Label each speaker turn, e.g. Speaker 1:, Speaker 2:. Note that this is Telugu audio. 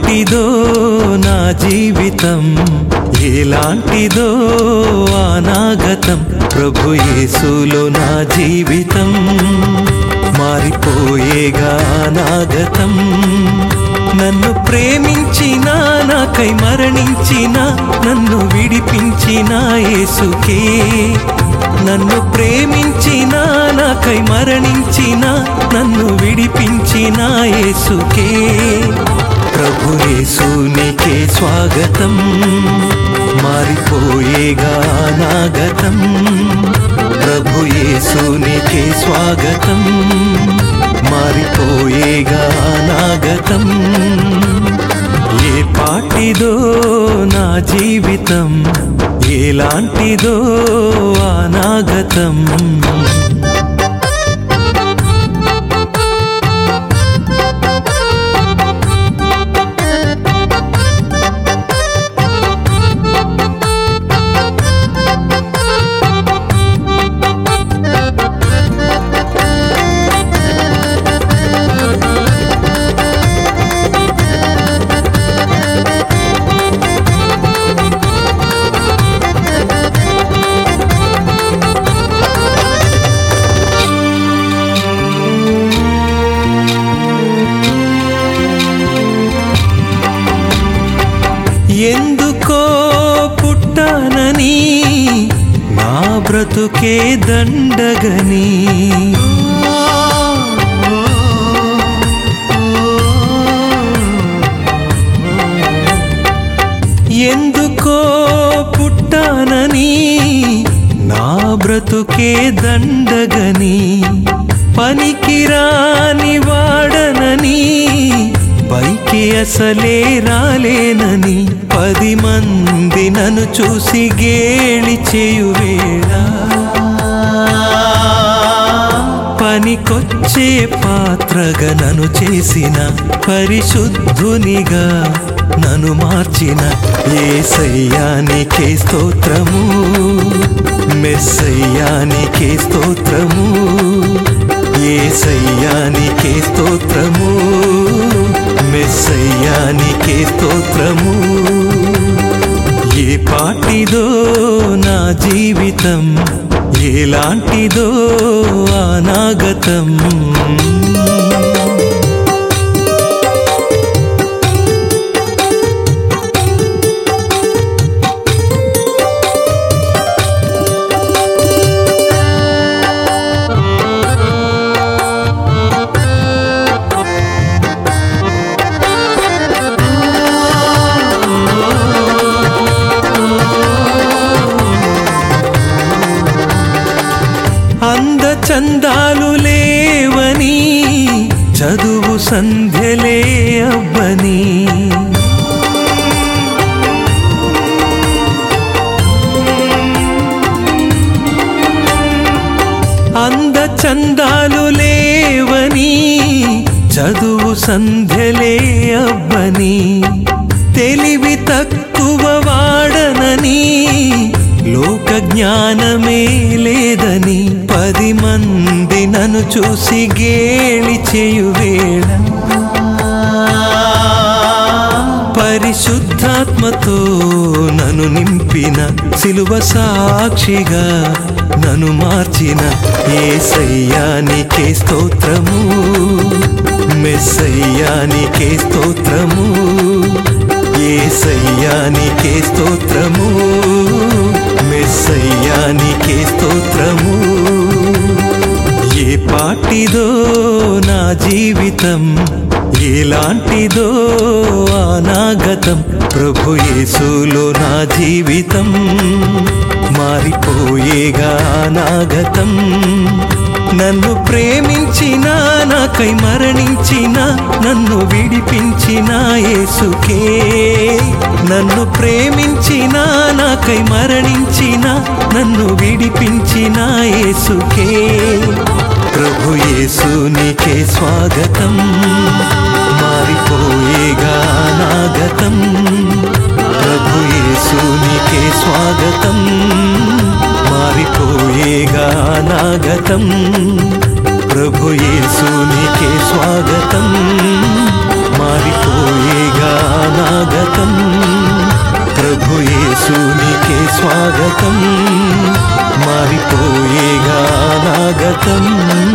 Speaker 1: పాటిదో నా జీవితం ఎలాంటిదో అనాగతం ప్రభు యేసులో నా జీవితం మారిపోయేగా అనాగతం నన్ను ప్రేమించిన నాకై మరణించిన నన్ను విడిపించిన యేసుకే నన్ను ప్రేమించిన నాకై మరణించిన నన్ను విడిపించిన యేసుకే ప్రభు యేసునికే స్వాగతం మారిపోయేగా నాగతం ప్రభు యేసునికే స్వాగతం మారిపోయేగా నాగతం ఏ పాటిదో నా జీవితం ఎలాంటిదో అనాగతం ఎందుకో పుట్టానని నా బ్రతుకే దండగని ఎందుకో పుట్టానని నా బ్రతుకే దండగని పనికిరాని వాడనని పైకి అసలే రాలేనని పది మంది నన్ను చూసి గేలి చేయువేళ పనికొచ్చే పాత్రగా నన్ను చేసిన పరిశుద్ధునిగా నన్ను మార్చిన ఏసయ్యానికే స్తోత్రము మెస్సయ్యానికే స్తోత్రము ఏసయ్యానికే స్తోత్రము మెస్సయ్యానికే స్తోత్రము ఏ పాటిదో నా జీవితం ఎలాంటిదో అనాగతం అంద చందాలు లేవని చదువు సంధ్యలే అవ్వని అంద చందాలు లేవని చదువు సంధ్యలే అవ్వని తెలివి తక్కువ వాడనని లోక జ్ఞానమే లేదని పది మంది నన్ను చూసి గేలి చేయువేళ పరిశుద్ధాత్మతో నన్ను నింపిన సిలువ సాక్షిగా నన్ను మార్చిన ఏసయ్యానికే స్తోత్రము మెస్సయ్యానికే స్తోత్రము ఏసయ్యానికే స్తోత్రము మెస్సయ్యానికే స్తోత్రము ఏ పాటిదో నా జీవితం ఎలాంటిదో అనాగతం ప్రభు యేసులో నా జీవితం మారిపోయేగా అనాగతం నన్ను ప్రేమించిన నాకై మరణించిన నన్ను విడిపించిన యేసుకే నన్ను ప్రేమించిన నాకై మరణించిన నన్ను విడిపించిన యేసుకే ప్రభు యేసునికే స్వాగతం మారిపోయేగా నాగతం ప్రభు యేసునికే స్వాగతం మారిపోయేగా నాగతం ప్రభు యేసునికే స్వాగతం మారిపోయేగా అనాగతం ప్రభు యేసునికే స్వాగతం మారిపోయేగా అనాగతం